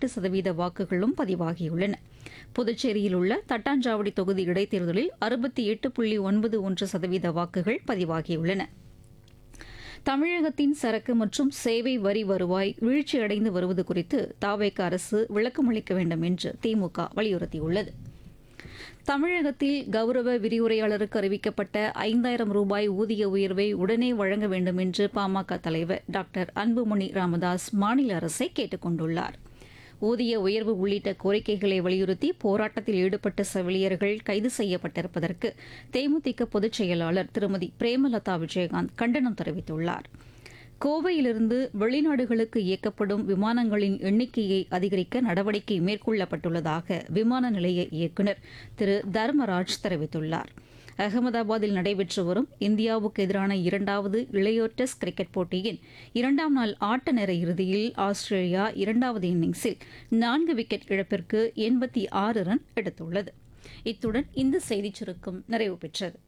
எட்டு சதவீத வாக்குகளும் பதிவாகியுள்ளன புதுச்சேரியில் உள்ள தட்டாஞ்சாவடி தொகுதி இடைத்தேர்தலில் அறுபத்தி எட்டு புள்ளி ஒன்பது ஒன்று சதவீத வாக்குகள் பதிவாகியுள்ளன தமிழகத்தின் சரக்கு மற்றும் சேவை வரி வருவாய் வீழ்ச்சியடைந்து வருவது குறித்து தாவேக அரசு விளக்கமளிக்க வேண்டும் என்று திமுக வலியுறுத்தியுள்ளது தமிழகத்தில் கௌரவ விரிவுரையாளருக்கு அறிவிக்கப்பட்ட ஐந்தாயிரம் ரூபாய் ஊதிய உயர்வை உடனே வழங்க வேண்டும் என்று பாமக தலைவர் டாக்டர் அன்புமணி ராமதாஸ் மாநில அரசை கேட்டுக் கொண்டுள்ளார் ஊதிய உயர்வு உள்ளிட்ட கோரிக்கைகளை வலியுறுத்தி போராட்டத்தில் ஈடுபட்ட செவிலியர்கள் கைது செய்யப்பட்டிருப்பதற்கு தேமுதிக பொதுச் செயலாளர் திருமதி பிரேமலதா விஜயகாந்த் கண்டனம் தெரிவித்துள்ளார் கோவையிலிருந்து வெளிநாடுகளுக்கு இயக்கப்படும் விமானங்களின் எண்ணிக்கையை அதிகரிக்க நடவடிக்கை மேற்கொள்ளப்பட்டுள்ளதாக விமான நிலைய இயக்குநர் திரு தர்மராஜ் தெரிவித்துள்ளார் அகமதாபாத்தில் நடைபெற்று வரும் இந்தியாவுக்கு எதிரான இரண்டாவது இளையோர் டெஸ்ட் கிரிக்கெட் போட்டியின் இரண்டாம் நாள் ஆட்ட நேர இறுதியில் ஆஸ்திரேலியா இரண்டாவது இன்னிங்ஸில் நான்கு விக்கெட் இழப்பிற்கு எண்பத்தி ஆறு ரன் எடுத்துள்ளது இத்துடன் இந்த செய்திச் சுருக்கம் நிறைவு பெற்றது